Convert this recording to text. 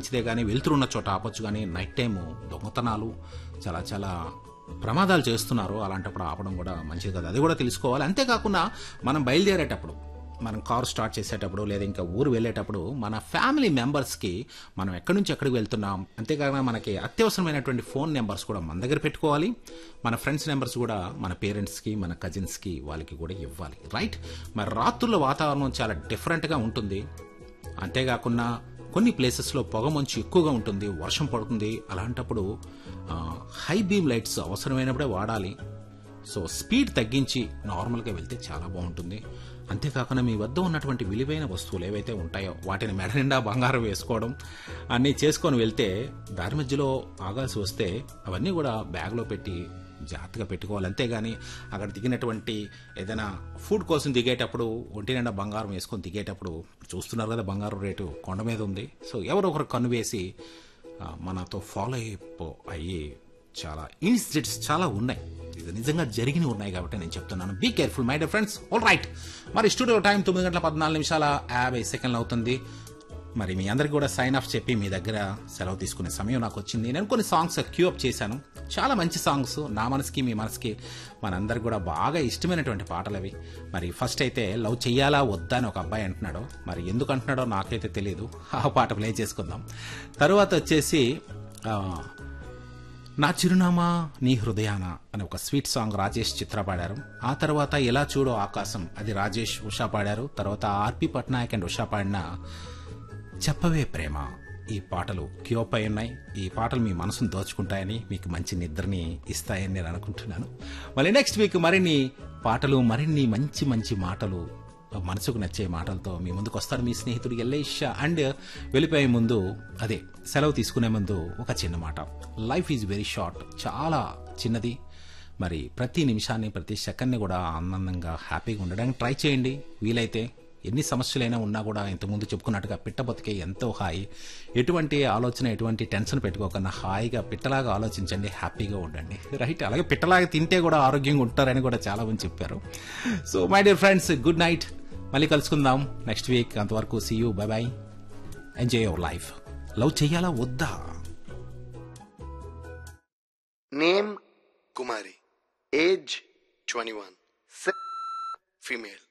మంచిదే కానీ వెళ్తురున్న చోట ఆపొచ్చు కానీ నైట్ టైం దొంగతనాలు చాలా చాలా ప్రమాదాలు చేస్తున్నారు అలాంటప్పుడు ఆపడం కూడా మంచిది కదా అది కూడా తెలుసుకోవాలి అంతేకాకుండా మనం బయలుదేరేటప్పుడు మనం కారు స్టార్ట్ చేసేటప్పుడు లేదా ఇంకా ఊరు వెళ్ళేటప్పుడు మన ఫ్యామిలీ మెంబర్స్కి మనం ఎక్కడి నుంచి ఎక్కడికి వెళ్తున్నాం అంతేకాకుండా మనకి అత్యవసరమైనటువంటి ఫోన్ నెంబర్స్ కూడా మన దగ్గర పెట్టుకోవాలి మన ఫ్రెండ్స్ నెంబర్స్ కూడా మన పేరెంట్స్కి మన కజిన్స్కి వాళ్ళకి కూడా ఇవ్వాలి రైట్ మరి రాత్రుల వాతావరణం చాలా డిఫరెంట్గా ఉంటుంది అంతేకాకుండా కొన్ని ప్లేసెస్లో పొగ మంచు ఎక్కువగా ఉంటుంది వర్షం పడుతుంది అలాంటప్పుడు ఆ, హై బీమ్ లైట్స్ అవసరమైనప్పుడే వాడాలి సో స్పీడ్ తగ్గించి నార్మల్గా వెళ్తే చాలా బాగుంటుంది అంతేకాకుండా మీ వద్ద ఉన్నటువంటి విలువైన వస్తువులు ఏవైతే ఉంటాయో వాటిని మెడ నిండా బంగారం వేసుకోవడం అన్నీ చేసుకొని వెళ్తే దారి మధ్యలో ఆగాల్సి వస్తే అవన్నీ కూడా బ్యాగ్లో పెట్టి జాగ్రత్తగా పెట్టుకోవాలి అంతేగాని అక్కడ దిగినటువంటి ఏదైనా ఫుడ్ కోసం దిగేటప్పుడు ఒంటి నిండా బంగారం వేసుకొని దిగేటప్పుడు చూస్తున్నారు కదా బంగారం రేటు కొండ మీద ఉంది సో ఎవరో ఒకరు కన్ను వేసి ఆ, మనతో ఫాలో అయిపో అయ్యి చాలా ఇన్సిడెంట్స్ చాలా ఉన్నాయి ఇది నిజంగా జరిగిన ఉన్నాయి కాబట్టి నేను చెప్తున్నాను be careful my dear friends all right మరి స్టూడియో టైం తొమ్మిది గంటల పద్నాలుగు నిమిషాల యాభై సెకండ్లు అవుతుంది మరి మీ అందరికి కూడా సైన్ ఆఫ్ చెప్పి మీ దగ్గర సెలవు తీసుకునే సమయం నాకు వచ్చింది నేను కొన్ని సాంగ్స్ క్యూ అప్ చేశాను చాలా మంచి సాంగ్స్ నా మనసుకి మీ మనసుకి మనందరికి కూడా బాగా ఇష్టమైనటువంటి పాటలు అవి మరి ఫస్ట్ అయితే లవ్ చెయ్యాలా వద్దా అని ఒక అబ్బాయి అంటున్నాడు మరి ఎందుకు అంటున్నాడో నాకైతే తెలియదు ఆ పాట ప్లే చేసుకుందాం తరువాత వచ్చేసి ఆ, నా చిరునామా నీ హృదయాన అనే ఒక స్వీట్ సాంగ్ రాజేష్ చిత్ర పాడారు ఆ తర్వాత ఎలా చూడో ఆకాశం అది రాజేష్ ఉషా పాడారు తర్వాత ఆర్పి పట్నాయక్ అండ్ ఉషా పాడిన చెప్పవే ప్రేమ ఈ పాటలు క్యూపై ఉన్నాయి ఈ పాటలు మీ మనసును దోచుకుంటాయని మీకు మంచి నిద్రని ఇస్తాయని నేను అనుకుంటున్నాను మళ్ళీ నెక్స్ట్ వీక్ మరిన్ని పాటలు మరిన్ని మంచి మంచి మాటలు మనసుకు నచ్చే మాటలతో మీ ముందుకు వస్తాడు మీ స్నేహితుడు ఎల్లేష్ అండ్ వెళ్ళిపోయే ముందు అదే సెలవు తీసుకునే ముందు ఒక చిన్న మాట లైఫ్ ఈజ్ వెరీ షార్ట్ చాలా చిన్నది మరి ప్రతి నిమిషాన్ని ప్రతి సెకండ్ని కూడా ఆనందంగా హ్యాపీగా ఉండడానికి ట్రై చేయండి వీలైతే ఎన్ని సమస్యలైనా ఉన్నా కూడా ఇంతకుముందు చెప్పుకున్నట్టుగా పిట్ట బతికే ఎంతో హాయి ఎటువంటి ఆలోచన ఎటువంటి టెన్షన్ పెట్టుకోకుండా హాయిగా పిట్టలాగా ఆలోచించండి హ్యాపీగా ఉండండి రైట్ అలాగే పిట్టలాగా తింటే కూడా ఆరోగ్యంగా ఉంటారని కూడా చాలా మంది చెప్పారు so my dear friends good night మళ్ళీ కలుసుకుందాం నెక్స్ట్ వీక్ అంతవరకు see you bye bye enjoy your life love చెయ్యాలా వద్దా Name Kumari. Age 21. Sex female.